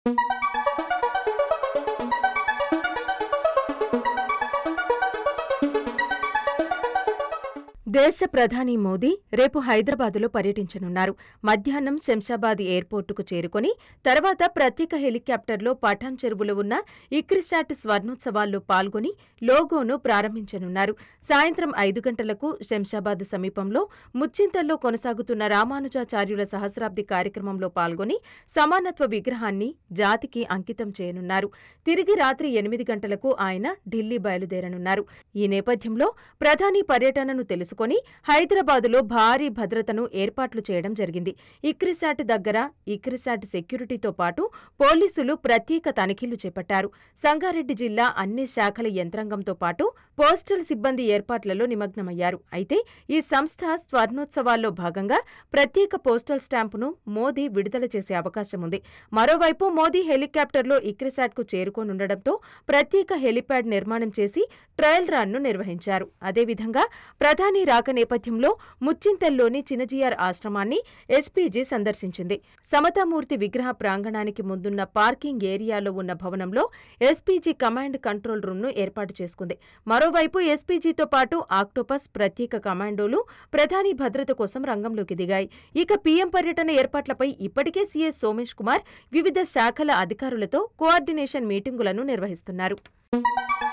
దేశ ప్రధాని మోదీ రేపు హైదరాబాదులో పర్యటించనున్నారు మధ్యాహ్నం శంషాబాద్ ఎయిర్పోర్టుకు చేరుకొని తర్వాత ప్రత్యేక హెలికాప్టర్లో పఠాన్ చెరువులో ఉన్న ఇక్రిసాట్ స్వర్ణోత్సవాల్లో పాల్గొని లోగోను ప్రారంభించనున్నారు సాయంత్రం ఐదు గంటలకు శంషాబాద్ సమీపంలో ముచ్చింతల్లో కొనసాగుతున్న రామానుజాచార్యుల సహస్రాబ్ది కార్యక్రమంలో పాల్గొని సమానత్వ విగ్రహాన్ని జాతికి అంకితం చేయనున్నారు తిరిగి రాత్రి ఎనిమిది గంటలకు ఆయన ఢిల్లీ బయలుదేరనున్నారు ఈ నేపథ్యంలో ప్రధాని పర్యటనను తెలుసుకొని హైదరాబాదులో భారీ భద్రతను ఏర్పాట్లు చేయడం జరిగింది ఇక్రిసాట్ దగ్గర ఇక్రిసాట్ సెక్యూరిటీతో పాటు పోలీసులు ప్రత్యేక తనిఖీలు చేపట్టారు సంగారెడ్డి జిల్లా అన్ని శాఖల యంత్రాంగంతో పాటు పోస్టల్ సిబ్బంది ఏర్పాట్లలో నిమగ్నమయ్యారు అయితే ఈ సంస్థ స్వర్ణోత్సవాల్లో భాగంగా ప్రత్యేక పోస్టల్ స్టాంపును మోదీ విడుదల చేసే అవకాశం ఉంది మరోవైపు మోదీ హెలికాప్టర్లో ఇక్రిసాట్కు చేరుకోనుండటంతో ప్రత్యేక హెలిప్యాడ్ నిర్మాణం చేసి ట్రయల్ రన్ను నిర్వహించారు అదేవిధంగా ప్రధాని రాక నేపథ్యంలో ముచ్చింతల్లోని చినజియార్ ఆశ్రమాన్ని ఎస్పీజీ సందర్శించింది సమతామూర్తి విగ్రహ ప్రాంగణానికి ముందున్న పార్కింగ్ ఏరియాలో ఉన్న భవనంలో ఎస్పీజీ కమాండ్ కంట్రోల్ రూమ్ను ఏర్పాటు చేసుకుంది మరోవైపు ఎస్పీజీతో పాటు ఆక్టోపస్ ప్రత్యేక కమాండోలు ప్రధాని భద్రత కోసం రంగంలోకి దిగాయి ఇక పీఎం పర్యటన ఏర్పాట్లపై ఇప్పటికే సీఎస్ సోమేష్ కుమార్ వివిధ శాఖల అధికారులతో కోఆర్డినేషన్ మీటింగులను నిర్వహిస్తున్నారు